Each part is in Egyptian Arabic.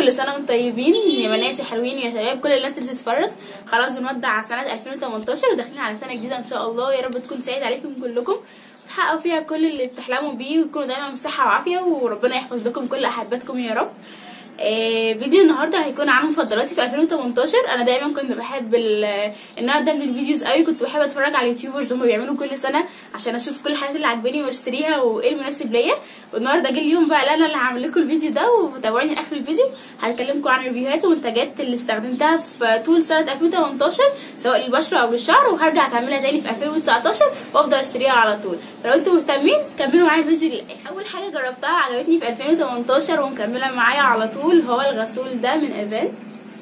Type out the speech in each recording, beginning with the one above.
كل سنه وانتم طيبين يا بناتي حلوين يا شباب كل الناس اللي بتتفرج خلاص بنودع سنه 2018 وداخلين على سنه جديده ان شاء الله يا رب تكون سعيد عليكم كلكم وتحققوا فيها كل اللي بتحلموا بيه وتكونوا دايما بصحه وعافيه وربنا يحفظ لكم كل احباتكم يا رب آه، فيديو النهارده هيكون عن مفضلاتي في 2018 انا دايما كنت بحب ال- النوع ده من الفيديوز قوي كنت بحب اتفرج على اليوتيوبرز هم بيعملوا كل سنه عشان اشوف كل الحاجات اللي عاجباني واشتريها وايه المناسب ليا والنهارده جه اليوم بقى لا انا اللي هعمل لكم الفيديو ده وتابعوني لاخر الفيديو هكلمكم عن الريفيوهات والمنتجات اللي استخدمتها في طول سنه 2018 سواء للبشره او للشعر وهرجع اكملها تاني في 2019 وافضل اشتريها على طول فلو انتم مهتمين كملوا معايا الفيديو للاخر اول حاجه جربتها عجبتني في 2018 ومكمله معايا على طول هو الغسول ده من ايفان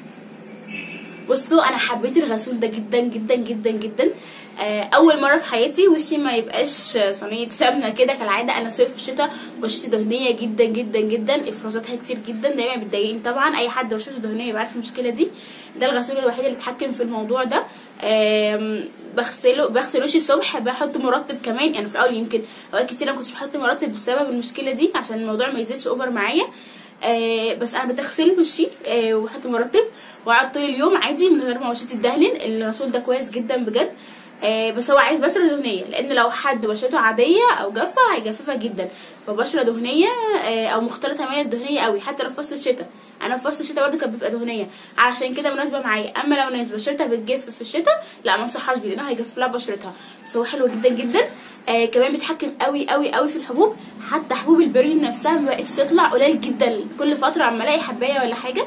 بصوا انا حبيت الغسول ده جدا جدا جدا جدا آه، اول مره في حياتي وشي ما يبقاش صينيه سمنه كده كالعاده انا صيف شتاء بشرتي دهنيه جدا جدا جدا افرازاتها كتير جدا دايما بتضايقني طبعا اي حد بشرته دهنيه يبقى عارف المشكله دي ده الغسول الوحيد اللي اتحكم في الموضوع ده آم، بغسله بغسل وشي الصبح بحط مرطب كمان يعني في الاول يمكن اوقات كتير ما كنتش بحط مرطب بسبب المشكله دي عشان الموضوع ما يزيدش اوفر معايا آه بس انا بتغسل وشي آه وبحط مرطب واقعد طول اليوم عادي من غير ما بشرتي تدهن الغسول ده كويس جدا بجد آه بس هو عايز بشره دهنيه لان لو حد بشرته عاديه او جافه هيجففها جدا فبشره دهنيه آه او مختلطه من الدهنيه قوي حتى لو في فصل الشتاء انا في فصل الشتاء برضه كانت بتبقى دهنيه علشان كده مناسبه معايا اما لو ناس بشرتها بتجف في الشتاء لا ما انصحهاش بيه لانه هيجف لها بشرتها بس هو حلو جدا جدا آه كمان بيتحكم قوي قوي قوي في الحبوب حتى حبوب البريد نفسها ما بقتش تطلع قليل جدا كل فتره اما الاقي حبايه ولا حاجه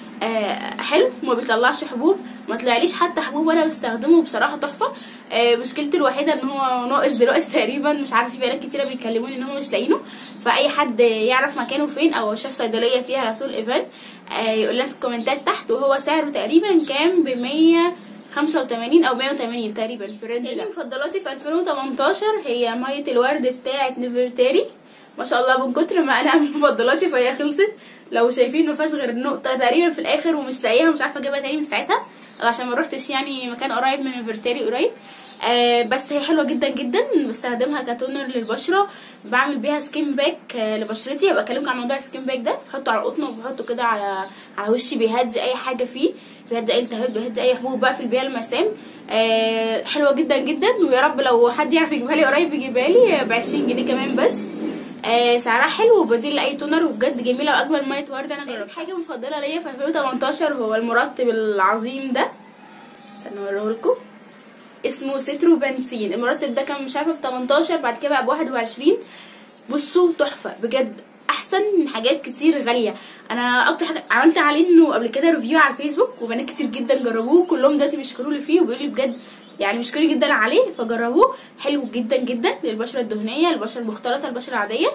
آه حلو ما بيطلعش حبوب ما طلعليش حتى حبوب وانا بستخدمه بصراحه تحفه آه مشكلتي الوحيده ان هو ناقص دلوقتي تقريبا مش عارفه في بنات كتيره بيكلموني ان هم مش لاقيينه فاي حد يعرف مكانه فين او شاف صيدليه فيها غسول ايفان آه يقول لنا في الكومنتات تحت وهو سعره تقريبا كام ب 100 85 او 180 تقريبا في الرينج ده مفضلاتي في 2018 هي ميه الورد بتاعه نيفرتاري ما شاء الله من كتر ما انا مفضلاتي فهي خلصت لو شايفين ما فيهاش غير النقطه تقريبا في الاخر ومش لاقيها ومش عارفه اجيبها تاني من ساعتها عشان ما روحتش يعني مكان قريب من نيفرتاري قريب آه بس هي حلوه جدا جدا بستخدمها كتونر للبشره بعمل بيها سكين باك آه لبشرتي هبقى اكلمكم عن موضوع السكين باك ده بحطه على القطن وبحطه كده على على وشي بيهدي اي حاجه فيه بيهدي اي التهاب بيهدي اي حبوب بقى في البيئه المسام آه حلوه جدا جدا ويا رب لو حد يعرف يجيبها لي قريب يجيبها لي ب 20 جنيه كمان بس آه سعرها حلو وبديل لاي تونر وبجد جميله واجمل ميه ورد انا جربت حاجه مفضله ليا في 2018 هو المرطب العظيم ده استنوا اوريهولكم اسمه سترو بنزين المرطب ده كان مش عارفه ب 18 بعد كده بقى ب 21 بصوا تحفه بجد احسن من حاجات كتير غاليه انا اكتر حاجه عملت عليه انه قبل كده ريفيو على الفيسبوك وبنات كتير جدا جربوه كلهم دلوقتي بيشكروا لي فيه وبيقولوا لي بجد يعني مشكورين جدا عليه فجربوه حلو جدا جدا للبشره الدهنيه البشره المختلطه البشره العاديه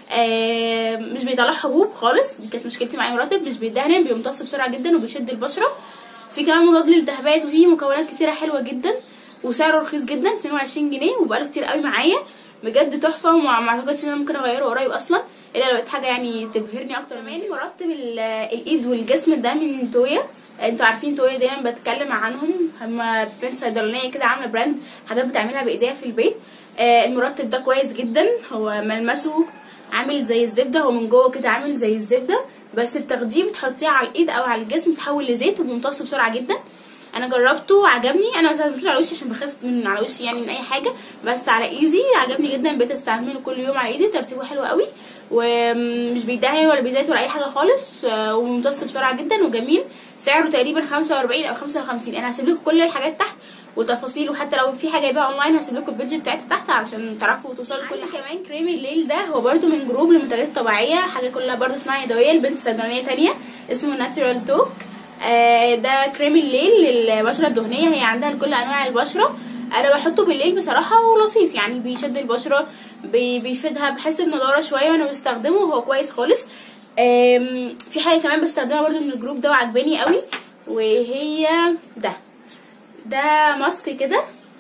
آه مش بيطلع حبوب خالص دي كانت مشكلتي مع مرطب مش بيدهن بيمتص بسرعه جدا وبيشد البشره في كمان مضاد للالتهابات وفي مكونات كتيره حلوه جدا وسعره رخيص جدا 22 جنيه وبقاله كتير قوي معايا بجد تحفه وما ما اعتقدش ان انا ممكن اغيره قريب اصلا الا لو لقيت حاجه يعني تبهرني اكتر كمان مرطب ال- الايد والجسم ده من تويا انتوا عارفين تويا دايما بتكلم عنهم هما بنت صيدلانيه كده عامله براند حاجات بتعملها بايديها في البيت آه المرطب ده كويس جدا هو ملمسه عامل زي الزبده هو من جوه كده عامل زي الزبده بس بتاخديه بتحطيه على الايد او على الجسم تحول لزيت وبيمتص بسرعه جدا انا جربته عجبني انا مثلا مش على وشي عشان بخاف من على وشي يعني من اي حاجه بس على ايدي عجبني جدا بقيت استعمله كل يوم على ايدي ترتيبه حلو قوي ومش بيدهن ولا بيزيت ولا اي حاجه خالص آه، وممتص بسرعه جدا وجميل سعره تقريبا 45 او 55 انا هسيب لكم كل الحاجات تحت وتفاصيل وحتى لو في حاجه جايباها اونلاين هسيب لكم البيج بتاعتي تحت علشان تعرفوا توصلوا لكل حاجه كمان كريم الليل ده هو برده من جروب للمنتجات الطبيعيه حاجه كلها برده اسمها يدويه لبنت صيدلانيه تانية اسمه ناتشورال توك آه، ده كريم الليل للبشره الدهنيه هي عندها لكل انواع البشره انا بحطه بالليل بصراحه ولطيف يعني بيشد البشره بي- بيفيدها بحس بنضاره شويه وانا بستخدمه وهو كويس خالص آم، في حاجه كمان بستخدمها برده من الجروب ده وعجباني قوي وهي ده ده ماسك كده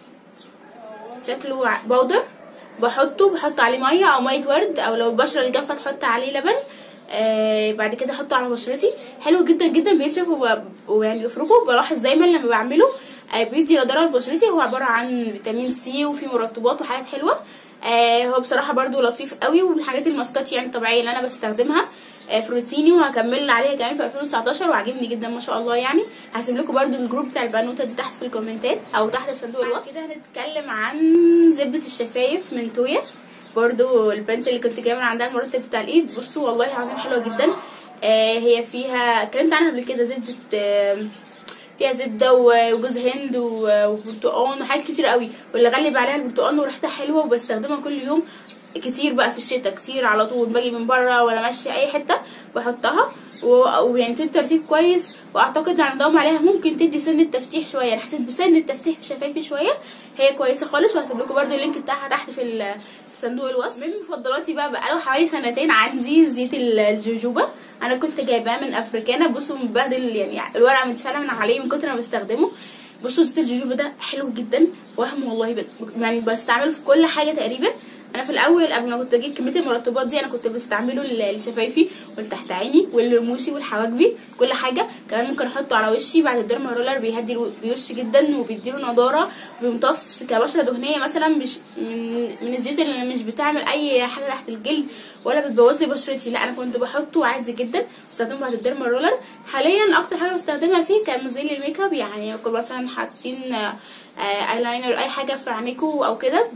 شكله ع- بودر بحطه بحط عليه ميه او ميه ورد او لو البشره الجافه تحط عليه لبن آه بعد كده احطه على بشرتي حلو جدا جدا بينشف وب- ويعني بفركه بلاحظ دايما لما بعمله آه بيدي نضاره لبشرتي هو عباره عن فيتامين سي وفي مرطبات وحاجات حلوه آه هو بصراحه برضو لطيف قوي ومن الحاجات الماسكات يعني الطبيعيه اللي انا بستخدمها آه في روتيني وهكمل عليها كمان في 2019 وعاجبني جدا ما شاء الله يعني هسيب لكم برضو الجروب بتاع البنوته دي تحت في الكومنتات او تحت في صندوق الوصف كده هنتكلم عن زبده الشفايف من تويا برضو البنت اللي كنت جايبه من عندها المرتب بتاع الايد بصوا والله العظيم حلوه جدا آه هي فيها اتكلمت عنها قبل كده زبده آه فيها زبده وجوز هند وبرتقال وحاجات كتير قوي واللي غلب عليها البرتقال وريحتها حلوه وبستخدمها كل يوم كتير بقى في الشتاء كتير على طول باجي من بره ولا ماشيه اي حته بحطها ويعني تدي ترتيب كويس واعتقد ان ندوم عليها ممكن تدي سن التفتيح شويه انا حسيت بسن التفتيح في شفايفي شويه هي كويسه خالص وهسيب لكم برده اللينك بتاعها تحت في في صندوق الوصف من مفضلاتي بقى بقاله حوالي سنتين عندي زيت الجوجوبا انا كنت جايباه من افريكانا بصوا مبهدل يعني الورقه متشاله من عليه من كتر ما بستخدمه بصوا زيت الجوجوبا ده حلو جدا وهم والله يعني بستعمله في كل حاجه تقريبا انا في الاول قبل ما كنت اجيب كميه المرطبات دي انا كنت بستعمله لشفايفي والتحت عيني والرموشي والحواجبي كل حاجه كمان ممكن احطه على وشي بعد الديرما رولر بيهدي الوش جدا وبيديله نضاره وبيمتص كبشره دهنيه مثلا مش من من الزيوت اللي مش بتعمل اي حاجه تحت الجلد ولا بتبوظ لي بشرتي لا انا كنت بحطه عادي جدا بستخدمه بعد الديرما رولر حاليا اكتر حاجه بستخدمها فيه كمزيل الميك اب يعني كنت مثلا حاطين ايلاينر اي حاجه في عينيكو او كده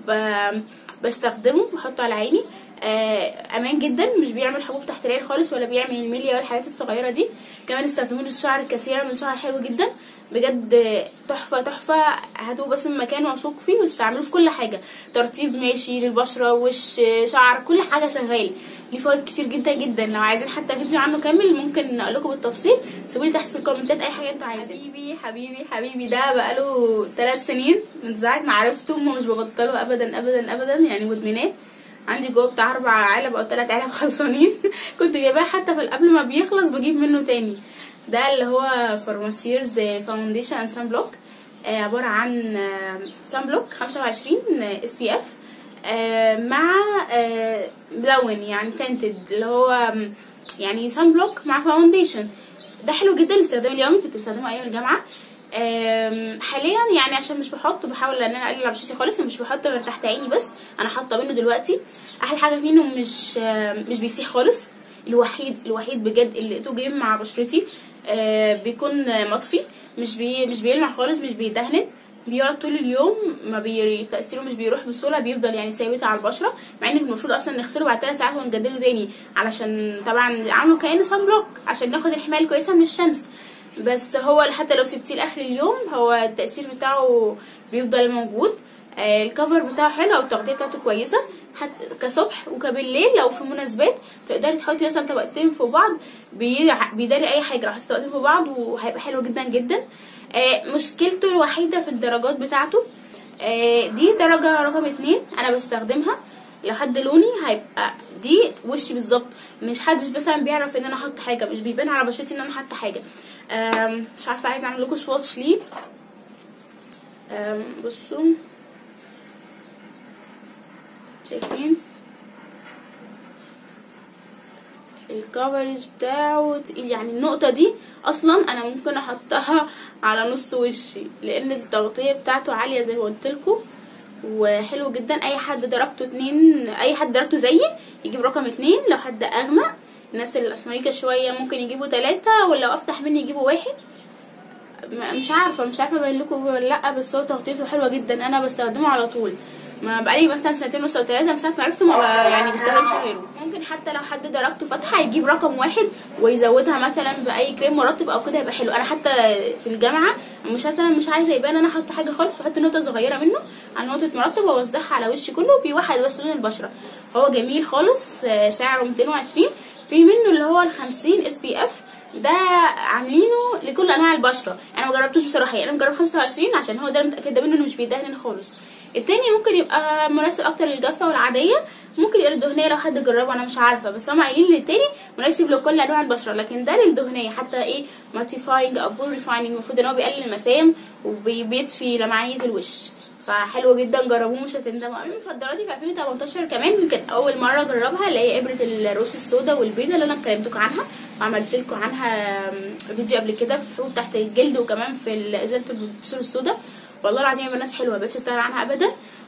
بستخدمه بحطه على عيني آه امان جدا مش بيعمل حبوب تحت العين خالص ولا بيعمل الميليا والحاجات الصغيره دي كمان استخدموه للشعر الكثير من شعر حلو جدا بجد تحفه تحفه هاتوه بس من مكان موثوق فيه واستعملوه في كل حاجه ترطيب ماشي للبشره وش شعر كل حاجه شغال ليه فوائد كتير جدا جدا لو عايزين حتى فيديو عنه كامل ممكن اقول لكم بالتفصيل سيبولي تحت في الكومنتات اي حاجه انتوا عايزينها حبيبي حبيبي حبيبي ده بقاله 3 سنين من ساعه ما عرفته ومش ببطله ابدا ابدا ابدا يعني مدمناه عندي جوه بتاع اربع علب او ثلاث علب خلصانين كنت جايباه حتى في قبل ما بيخلص بجيب منه تاني ده اللي هو فارماسيرز فاونديشن اند سان بلوك آه عباره عن سان بلوك 25 اس بي اف مع آه ملون يعني تنتد اللي هو يعني سان بلوك مع فاونديشن ده حلو جدا للاستخدام اليومي كنت بستخدمه ايام الجامعه حاليا يعني عشان مش بحط بحاول ان انا اقلل على بشرتي خالص ومش بحط غير تحت عيني بس انا حاطه منه دلوقتي احلى حاجه فيه انه مش مش بيسيح خالص الوحيد الوحيد بجد اللي لقيته جاي مع بشرتي بيكون مطفي مش بي مش بيلمع خالص مش بيدهن بيقعد طول اليوم ما بي... تاثيره مش بيروح بسهوله بيفضل يعني ثابت على البشره مع ان المفروض اصلا نغسله بعد 3 ساعات ونجدده تاني علشان طبعا عامله كانه صن بلوك عشان ناخد الحمايه الكويسه من الشمس بس هو حتى لو سبتيه لاخر اليوم هو التاثير بتاعه بيفضل موجود آه الكفر بتاعه حلو او التغطيه بتاعته كويسه حتى كصبح وكبالليل لو في مناسبات تقدري تحطي مثلا طبقتين فوق بعض بيداري اي حاجه لو حطيتي طبقتين فوق بعض وهيبقى حلو جدا جدا آه مشكلته الوحيده في الدرجات بتاعته آه دي درجه رقم اتنين انا بستخدمها لو حد لوني هيبقى دي وشي بالظبط مش حدش مثلا بيعرف ان انا احط حاجه مش بيبان على بشرتي ان انا حاطه حاجه مش عارفه عايزه اعمل لكم سواتش ليه بصوا شايفين الكفرج بتاعه تقيل يعني النقطه دي اصلا انا ممكن احطها على نص وشي لان التغطيه بتاعته عاليه زي ما قلت لكم وحلو جدا اي حد درجته اتنين اي حد درجته زيي يجيب رقم اتنين لو حد اغمق الناس الاسمريكا شويه ممكن يجيبوا تلاتة ولو افتح مني يجيبوا واحد مش عارفه مش عارفه ابين لكم ولا لا بس هو تغطيته حلوه جدا انا بستخدمه على طول ما بقالي مثلا سنتين ونص او ثلاثه من ساعه ما عرفته ما يعني بستخدمش غيره ممكن حتى لو حد درجته فاتحه يجيب رقم واحد ويزودها مثلا باي كريم مرطب او كده يبقى حلو انا حتى في الجامعه مش مثلا مش عايزه يبان انا احط حاجه خالص بحط نقطه صغيره منه على نقطه مرطب واوزعها على وشي كله بيوحد بس لون البشره هو جميل خالص سعره 220 في منه اللي هو ال 50 اس بي اف ده عاملينه لكل انواع البشره انا ما جربتوش بصراحه يعني انا مجرب 25 عشان هو ده متاكده منه انه مش بيدهن خالص التاني ممكن يبقى مناسب اكتر للجافه والعاديه ممكن يبقى للدهنيه لو حد جربه انا مش عارفه بس هم قايلين للتاني مناسب لكل انواع البشره لكن ده للدهنيه حتى ايه ماتيفاينج او بول ريفايننج المفروض ان هو بيقلل المسام وبيطفي لمعانيه الوش فحلوه جدا جربوه مش هتندموا من مفضلاتي في 2018 كمان كانت اول مره اجربها اللي هي ابره الروس السودا والبيضه اللي انا اتكلمتكم عنها وعملت لكم عنها فيديو قبل كده في حبوب تحت الجلد وكمان في ازاله البثور السودا والله العظيم يا بنات حلوه مبقتش استغنى عنها ابدا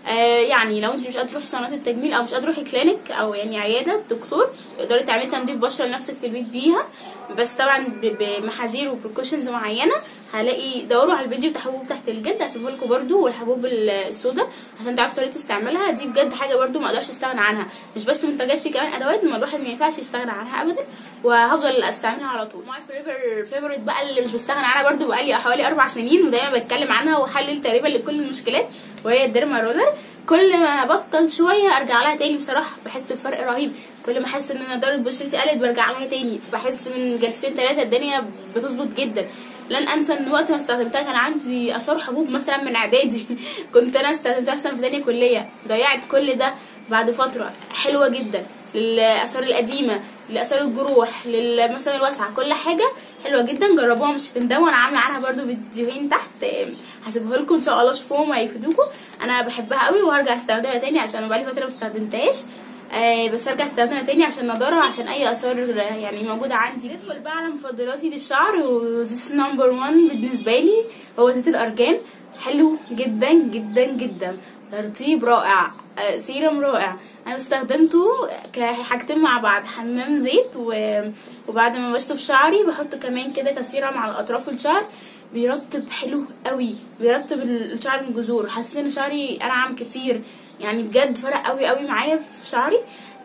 آه يعني لو انت مش قادره تروحي صالونات التجميل او مش قادره تروحي كلينيك او يعني عياده دكتور تقدري تعملي تنظيف بشره لنفسك في البيت بيها بس طبعا ب- بمحاذير وبريكوشنز معينه هلاقي دوروا على الفيديو بتاع حبوب تحت الجلد هسيبه لكم برده والحبوب السوداء عشان تعرفوا طريقه استعمالها دي بجد حاجه برده ما اقدرش استغنى عنها مش بس منتجات في كمان ادوات ما الواحد ما ينفعش يستغنى عنها ابدا وهفضل استعملها على طول ماي فيفر فيفورت بقى اللي مش بستغنى عنها برده بقالي حوالي اربع سنين ودايما بتكلم عنها وحلل تقريبا لكل المشكلات وهي الديرما رولر كل ما ابطل شويه ارجع لها تاني بصراحه بحس بفرق رهيب كل ما احس ان انا ضربه بشرتي قلت برجع لها تاني بحس من جلستين ثلاثه الدنيا بتظبط جدا لن انسى ان وقت ما استخدمتها كان عندي اثار حبوب مثلا من اعدادي كنت انا استخدمتها مثلا في تانية كليه ضيعت كل ده بعد فتره حلوه جدا للاثار القديمه لاثار الجروح للمثلا الواسعه كل حاجه حلوه جدا جربوها مش هتندموا انا عامله عنها برده فيديوهين تحت هسيبها لكم ان شاء الله شوفوهم هيفيدوكم انا بحبها قوي وهرجع استخدمها تاني عشان بقالي فتره ما استخدمتهاش آه بس ارجع استخدمها تاني عشان نضاره عشان اي اثار يعني موجوده عندي ندخل بقى على مفضلاتي للشعر وذيس نمبر 1 بالنسبه لي هو زيت الارجان حلو جدا جدا جدا ترطيب رائع آه سيرم رائع انا استخدمته كحاجتين مع بعض حمام زيت و... وبعد ما بشطف شعري بحط كمان كده كسيرم على اطراف الشعر بيرطب حلو قوي بيرطب الشعر من الجذور حسيت ان شعري انعم كتير يعني بجد فرق قوي قوي معايا في شعري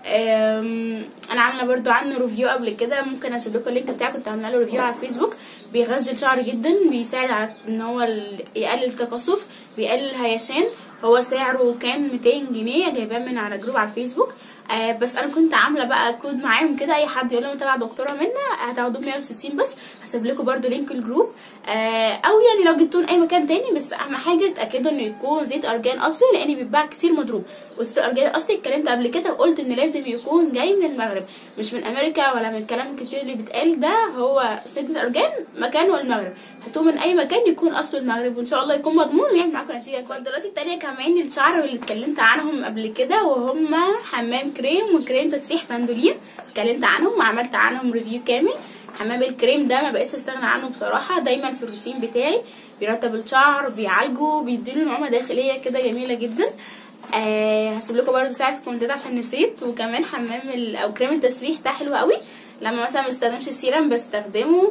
انا عامله برضو عنه ريفيو قبل كده ممكن اسيب لكم اللينك بتاعه كنت عامله له ريفيو على الفيسبوك بيغذي شعري جدا بيساعد على ان هو يقلل التقصف بيقلل الهيشان هو سعره كان 200 جنيه جايباه من على جروب على الفيسبوك آه بس انا كنت عامله بقى كود معاهم كده اي حد يقول لهم تبع دكتوره منا هتاخدوه 160 بس هسيب لكم برده لينك الجروب آه او يعني لو جبتوه اي مكان تاني بس اهم حاجه اتاكدوا انه يكون زيت ارجان اصلي لان بيتباع كتير مضروب وزيت الارجان الاصلي اتكلمت قبل كده وقلت ان لازم يكون جاي من المغرب مش من امريكا ولا من الكلام الكتير اللي بيتقال ده هو زيت الارجان مكانه المغرب هاتوه من اي مكان يكون اصله المغرب وان شاء الله يكون مضمون ويعمل معاكم نتيجه المفضلاتي التانية كمان للشعر واللي اتكلمت عنهم قبل كده وهم حمام كريم وكريم تسريح بندولين اتكلمت عنهم وعملت عنهم ريفيو كامل حمام الكريم ده ما بقتش استغنى عنه بصراحه دايما في الروتين بتاعي بيرطب الشعر بيعالجه بيديله نعومه داخليه كده جميله جدا آه هسيب لكم برده ساعه في الكومنتات عشان نسيت وكمان حمام او كريم التسريح ده حلو قوي لما مثلا ما استخدمش السيرم بستخدمه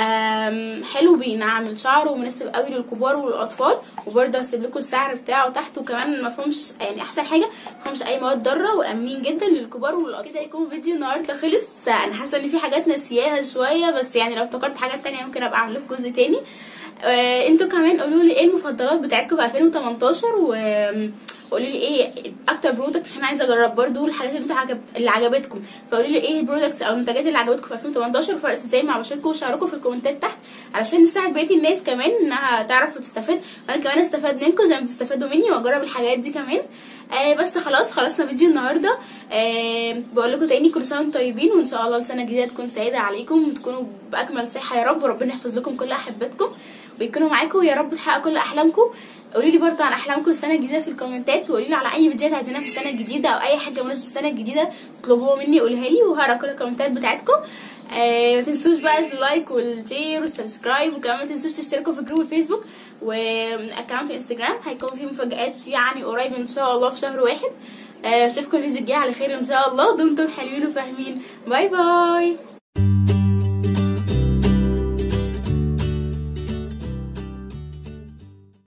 حلو بينعم الشعر ومناسب قوي للكبار والاطفال وبرده هسيب لكم السعر بتاعه تحت وكمان ما فيهمش يعني احسن حاجه ما فيهمش اي مواد ضاره وامنين جدا للكبار والاطفال كده يكون فيديو النهارده خلص انا حاسه ان في حاجات ناسياها شويه بس يعني لو افتكرت حاجات تانية ممكن ابقى اعمل لكم جزء تاني آه انتوا كمان قولوا لي ايه المفضلات بتاعتكم في 2018 و قولوا لي ايه اكتر برودكت عشان عايزه اجرب برضو الحاجات اللي عجب... اللي عجبتكم فقولوا لي ايه البرودكتس او المنتجات اللي عجبتكم في 2018 وفرقت ازاي مع بشرتكم وشاركوا في الكومنتات تحت علشان نساعد بقيه الناس كمان انها تعرف وتستفاد وانا كمان استفاد منكم زي ما بتستفادوا مني واجرب الحاجات دي كمان آه بس خلاص خلصنا فيديو النهارده آه بقول لكم تاني كل سنه وانتم طيبين وان شاء الله السنه الجديده تكون سعيده عليكم وتكونوا باكمل صحه يا رب وربنا يحفظ لكم كل احبتكم ويكونوا معاكم يا رب تحققوا كل احلامكم قولوا لي برضه عن احلامكم السنه الجديده في الكومنتات وقولوا لي على اي فيديوهات عايزينها في السنه الجديده او اي حاجه مناسبه السنه الجديده اطلبوها مني قولها لي وهقرا كل الكومنتات بتاعتكم آه ما تنسوش بقى اللايك والشير والسبسكرايب وكمان ما تنسوش تشتركوا في جروب الفيسبوك واكونت الانستجرام هيكون فيه مفاجآت يعني قريب ان شاء الله في شهر واحد اشوفكم الفيديو الجاي على خير ان شاء الله دمتم حلوين وفاهمين باي باي